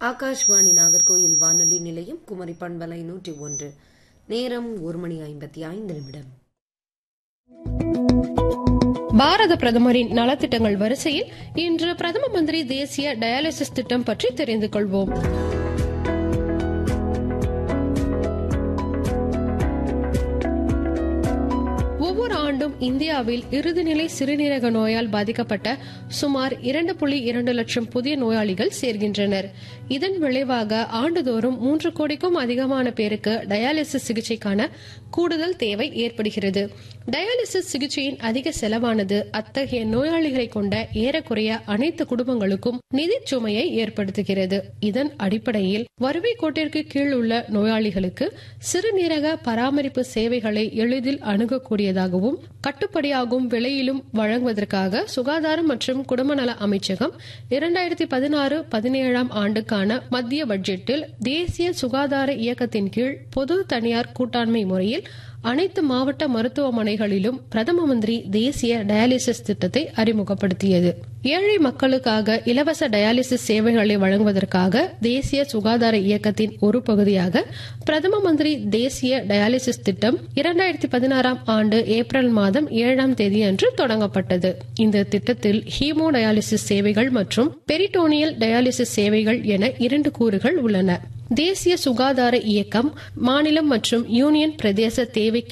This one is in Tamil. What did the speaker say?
ஆகாஷ்வாணி நாகர்கோயில் வானொலி நிலையம் குமரி பண்பலை நூற்றி ஒன்று நேரம் ஒரு மணி ஐம்பத்தி ஐந்து நிமிடம் பாரத பிரதமரின் நலத்திட்டங்கள் வரிசையில் இன்று பிரதம மந்திரி தேசிய டயாலிசிஸ் திட்டம் பற்றி தெரிந்து கொள்வோம் ஒவ்வொரு ஆண்டும் இந்தியாவில் இறுதிநிலை சிறுநீரக நோயால் பாதிக்கப்பட்ட சுமார் இரண்டு புள்ளி இரண்டு லட்சம் புதிய நோயாளிகள் சேர்கின்றனர் இதன் விளைவாக ஆண்டுதோறும் மூன்று கோடிக்கும் அதிகமான பேருக்கு டயாலிசிஸ் சிகிச்சைக்கான கூடுதல் தேவை ஏற்படுகிறது டயாலிசிஸ் சிகிச்சையின் அதிக செலவானது அத்தகைய நோயாளிகளை கொண்ட ஏறக்குறைய அனைத்து குடும்பங்களுக்கும் நிதி சுமையை ஏற்படுத்துகிறது இதன் அடிப்படையில் வறுமை கோட்டிற்கு கீழ் உள்ள நோயாளிகளுக்கு சிறுநீரக பராமரிப்பு சேவைகளை எளிதில் அணுகக்கூடியதாகவும் கட்டுப்படியாகும் விலையிலும் வழங்குவதற்காக சுகாதாரம் மற்றும் குடும்பநல அமைச்சகம் இரண்டாயிரத்தி பதினாறு பதினேழாம் ஆண்டுக்கான மத்திய பட்ஜெட்டில் தேசிய சுகாதார இயக்கத்தின் கீழ் பொது தனியார் கூட்டாண்மை முறையில் அனைத்து மாவட்ட மருத்துவமனைகளிலும் பிரதம மந்திரி தேசிய டயாலிசிஸ் திட்டத்தை அறிமுகப்படுத்தியது ஏழை மக்களுக்காக இலவச டயாலிசிஸ் சேவைகளை வழங்குவதற்காக தேசிய சுகாதார இயக்கத்தின் ஒரு பகுதியாக பிரதம மந்திரி தேசிய டயாலிசிஸ் திட்டம் இரண்டாயிரத்தி பதினாறாம் ஆண்டு ஏப்ரல் மாதம் ஏழாம் தேதி அன்று தொடங்கப்பட்டது இந்த திட்டத்தில் ஹீமோ டயாலிசிஸ் சேவைகள் மற்றும் பெரிட்டோனியல் டயாலிசிஸ் சேவைகள் என இரண்டு கூறுகள் உள்ளன தேசிய சுகாதார இயக்கம் மாநிலம் மற்றும் யூனியன் பிரதேச தேவைக்கு